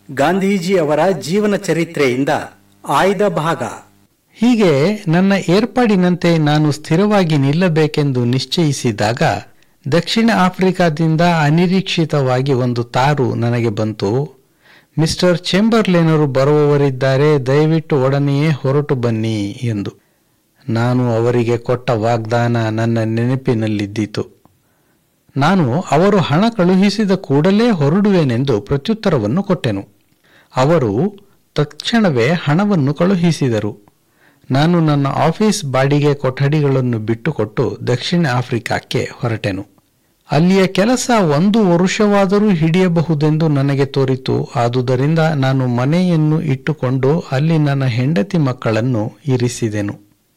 ಗಾಂಧೀಜಿ ಅವರ ಜೀವನ ಚರಿತ್ರೆಯಿಂದ ಆಯ್ದ ಭಾಗ ಹೀಗೆ ನನ್ನ ಏರ್ಪಾಡಿನಂತೆ ನಾನು ಸ್ಥಿರವಾಗಿ ನಿಲ್ಲಬೇಕೆಂದು ನಿಶ್ಚಯಿಸಿದಾಗ ದಕ್ಷಿಣ ಆಫ್ರಿಕಾದಿಂದ ಅನಿರೀಕ್ಷಿತವಾಗಿ ಒಂದು ತಾರು ನನಗೆ ಬಂತು ಮಿಸ್ಟರ್ ಚೇಂಬರ್ಲೇನರು ಬರುವವರಿದ್ದಾರೆ ದಯವಿಟ್ಟು ಒಡನೆಯೇ ಹೊರಟು ಬನ್ನಿ ಎಂದು ನಾನು ಅವರಿಗೆ ಕೊಟ್ಟ ವಾಗ್ದಾನ ನನ್ನ ನೆನಪಿನಲ್ಲಿದ್ದಿತು ನಾನು ಅವರು ಹಣ ಕಳುಹಿಸಿದ ಕೂಡಲೇ ಹೊರಡುವೆನೆಂದು ಪ್ರತ್ಯುತ್ತರವನ್ನು ಕೊಟ್ಟೆನು ಅವರು ತಕ್ಷಣವೇ ಹಣವನ್ನು ಕಳುಹಿಸಿದರು ನಾನು ನನ್ನ ಆಫೀಸ್ ಬಾಡಿಗೆ ಕೊಠಡಿಗಳನ್ನು ಬಿಟ್ಟುಕೊಟ್ಟು ದಕ್ಷಿಣ ಆಫ್ರಿಕಾಕ್ಕೆ ಹೊರಟೆನು ಅಲ್ಲಿಯ ಕೆಲಸ ಒಂದು ವರುಷವಾದರೂ ಹಿಡಿಯಬಹುದೆಂದು ನನಗೆ ತೋರಿತು ಆದುದರಿಂದ ನಾನು ಮನೆಯನ್ನು ಇಟ್ಟುಕೊಂಡು ಅಲ್ಲಿ ನನ್ನ ಹೆಂಡತಿ ಮಕ್ಕಳನ್ನು ಇರಿಸಿದೆನು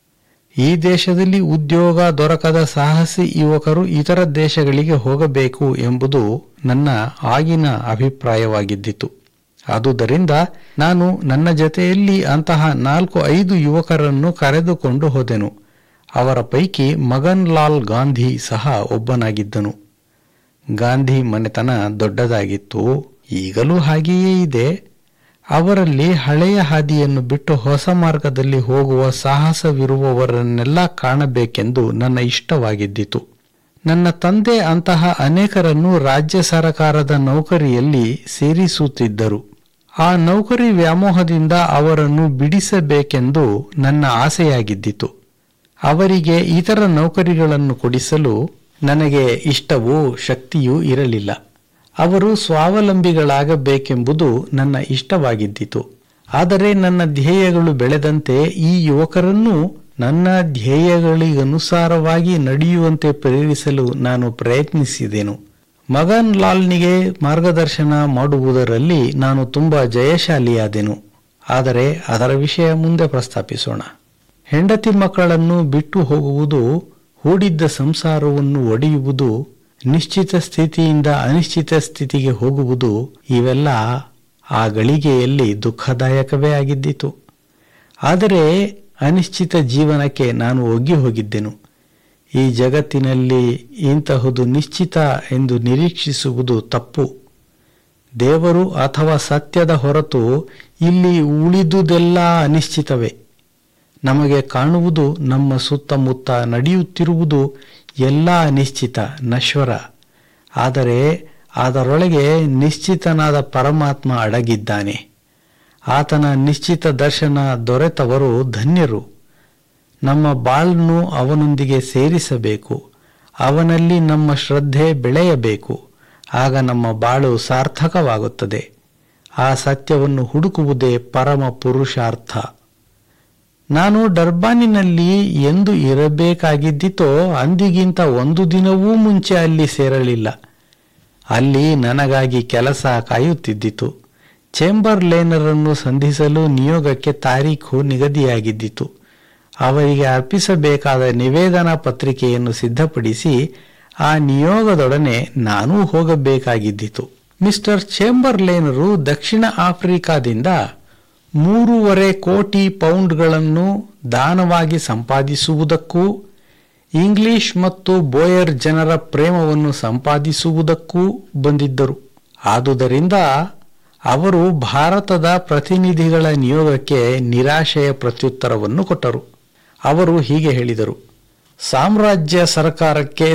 ಈ ದೇಶದಲ್ಲಿ ಉದ್ಯೋಗ ದೊರಕದ ಸಾಹಸಿ ಯುವಕರು ಇತರ ದೇಶಗಳಿಗೆ ಹೋಗಬೇಕು ಎಂಬುದು ನನ್ನ ಆಗಿನ ಅಭಿಪ್ರಾಯವಾಗಿದ್ದಿತು ಆದುದರಿಂದ ನಾನು ನನ್ನ ಜೊತೆಯಲ್ಲಿ ಅಂತಹ ನಾಲ್ಕು ಐದು ಯುವಕರನ್ನು ಕರೆದುಕೊಂಡು ಹೋದೆನು ಅವರ ಪೈಕಿ ಮಗನ್ ಲಾಲ್ ಗಾಂಧಿ ಸಹ ಒಬ್ಬನಾಗಿದ್ದನು ಗಾಂಧಿ ಮನೆತನ ದೊಡ್ಡದಾಗಿತ್ತು ಈಗಲೂ ಹಾಗೆಯೇ ಇದೆ ಅವರಲ್ಲಿ ಹಳೆಯ ಹಾದಿಯನ್ನು ಬಿಟ್ಟು ಹೊಸ ಮಾರ್ಗದಲ್ಲಿ ಹೋಗುವ ಸಾಹಸವಿರುವವರನ್ನೆಲ್ಲ ಕಾಣಬೇಕೆಂದು ನನ್ನ ಇಷ್ಟವಾಗಿದ್ದಿತು ನನ್ನ ತಂದೆ ಅಂತಹ ಅನೇಕರನ್ನು ರಾಜ್ಯ ಸರಕಾರದ ನೌಕರಿಯಲ್ಲಿ ಸೇರಿಸುತ್ತಿದ್ದರು ಆ ನೌಕರಿ ವ್ಯಾಮೋಹದಿಂದ ಅವರನ್ನು ಬಿಡಿಸಬೇಕೆಂದು ನನ್ನ ಆಸೆಯಾಗಿದ್ದಿತು ಅವರಿಗೆ ಇತರ ನೌಕರಿಗಳನ್ನು ಕೊಡಿಸಲು ನನಗೆ ಇಷ್ಟವೂ ಶಕ್ತಿಯೂ ಇರಲಿಲ್ಲ ಅವರು ಸ್ವಾವಲಂಬಿಗಳಾಗಬೇಕೆಂಬುದು ನನ್ನ ಇಷ್ಟವಾಗಿದ್ದಿತು ಆದರೆ ನನ್ನ ಧ್ಯೇಯಗಳು ಬೆಳೆದಂತೆ ಈ ಯುವಕರನ್ನು ನನ್ನ ಧ್ಯೇಯಗಳಿಗನುಸಾರವಾಗಿ ನಡೆಯುವಂತೆ ಪ್ರೇರಿಸಲು ನಾನು ಪ್ರಯತ್ನಿಸಿದೆನು ಮಗನ್ ಲಾಲ್ನಿಗೆ ಮಾರ್ಗದರ್ಶನ ಮಾಡುವುದರಲ್ಲಿ ನಾನು ತುಂಬಾ ಜಯಶಾಲಿಯಾದೆನು ಆದರೆ ಅದರ ವಿಷಯ ಮುಂದೆ ಪ್ರಸ್ತಾಪಿಸೋಣ ಹೆಂಡತಿ ಮಕ್ಕಳನ್ನು ಬಿಟ್ಟು ಹೋಗುವುದು ಹೂಡಿದ್ದ ಸಂಸಾರವನ್ನು ಒಡೆಯುವುದು ನಿಶ್ಚಿತ ಸ್ಥಿತಿಯಿಂದ ಅನಿಶ್ಚಿತ ಸ್ಥಿತಿಗೆ ಹೋಗುವುದು ಇವೆಲ್ಲ ಆ ಗಳಿಗೆಯಲ್ಲಿ ದುಃಖದಾಯಕವೇ ಆಗಿದ್ದಿತು ಆದರೆ ಅನಿಶ್ಚಿತ ಜೀವನಕ್ಕೆ ನಾನು ಒಗ್ಗಿ ಹೋಗಿದ್ದೆನು ಈ ಜಗತ್ತಿನಲ್ಲಿ ಇಂತಹುದು ನಿಶ್ಚಿತ ಎಂದು ನಿರೀಕ್ಷಿಸುವುದು ತಪ್ಪು ದೇವರು ಅಥವಾ ಸತ್ಯದ ಹೊರತು ಇಲ್ಲಿ ಉಳಿದುದೆಲ್ಲ ಅನಿಶ್ಚಿತವೇ ನಮಗೆ ಕಾಣುವುದು ನಮ್ಮ ಸುತ್ತಮುತ್ತ ನಡೆಯುತ್ತಿರುವುದು ಎಲ್ಲ ಅನಿಶ್ಚಿತ ನಶ್ವರ ಆದರೆ ಅದರೊಳಗೆ ನಿಶ್ಚಿತನಾದ ಪರಮಾತ್ಮ ಅಡಗಿದ್ದಾನೆ ಆತನ ನಿಶ್ಚಿತ ದರ್ಶನ ದೊರೆತವರು ಧನ್ಯರು ನಮ್ಮ ಬಾಳನ್ನು ಅವನೊಂದಿಗೆ ಸೇರಿಸಬೇಕು ಅವನಲ್ಲಿ ನಮ್ಮ ಶ್ರದ್ಧೆ ಬೆಳೆಯಬೇಕು ಆಗ ನಮ್ಮ ಬಾಳು ಸಾರ್ಥಕವಾಗುತ್ತದೆ ಆ ಸತ್ಯವನ್ನು ಹುಡುಕುವುದೇ ಪರಮ ಪುರುಷಾರ್ಥ ನಾನು ಡರ್ಬಾನಿನಲ್ಲಿ ಎಂದು ಇರಬೇಕಾಗಿದ್ದಿತೋ ಅಂದಿಗಿಂತ ಒಂದು ದಿನವೂ ಮುಂಚೆ ಅಲ್ಲಿ ಸೇರಲಿಲ್ಲ ಅಲ್ಲಿ ನನಗಾಗಿ ಕೆಲಸ ಕಾಯುತ್ತಿದ್ದಿತು ಚೇಂಬರ್ ಲೇನರನ್ನು ಸಂಧಿಸಲು ನಿಯೋಗಕ್ಕೆ ತಾರೀಖು ನಿಗದಿಯಾಗಿದ್ದಿತು ಅವರಿಗೆ ಅರ್ಪಿಸಬೇಕಾದ ನಿವೇದನಾ ಪತ್ರಿಕೆಯನ್ನು ಸಿದ್ಧಪಡಿಸಿ ಆ ನಿಯೋಗದೊಡನೆ ನಾನೂ ಹೋಗಬೇಕಾಗಿದ್ದಿತು ಮಿಸ್ಟರ್ ಚೇಂಬರ್ಲೇನರು ದಕ್ಷಿಣ ಆಫ್ರಿಕಾದಿಂದ ಮೂರುವರೆ ಕೋಟಿ ಪೌಂಡ್ಗಳನ್ನು ದಾನವಾಗಿ ಸಂಪಾದಿಸುವುದಕ್ಕೂ ಇಂಗ್ಲಿಷ್ ಮತ್ತು ಬೋಯರ್ ಜನರ ಪ್ರೇಮವನ್ನು ಸಂಪಾದಿಸುವುದಕ್ಕೂ ಬಂದಿದ್ದರು ಆದುದರಿಂದ ಅವರು ಭಾರತದ ಪ್ರತಿನಿಧಿಗಳ ನಿಯೋಗಕ್ಕೆ ನಿರಾಶೆಯ ಪ್ರತ್ಯುತ್ತರವನ್ನು ಕೊಟ್ಟರು ಅವರು ಹೀಗೆ ಹೇಳಿದರು ಸಾಮ್ರಾಜ್ಯ ಸರ್ಕಾರಕ್ಕೆ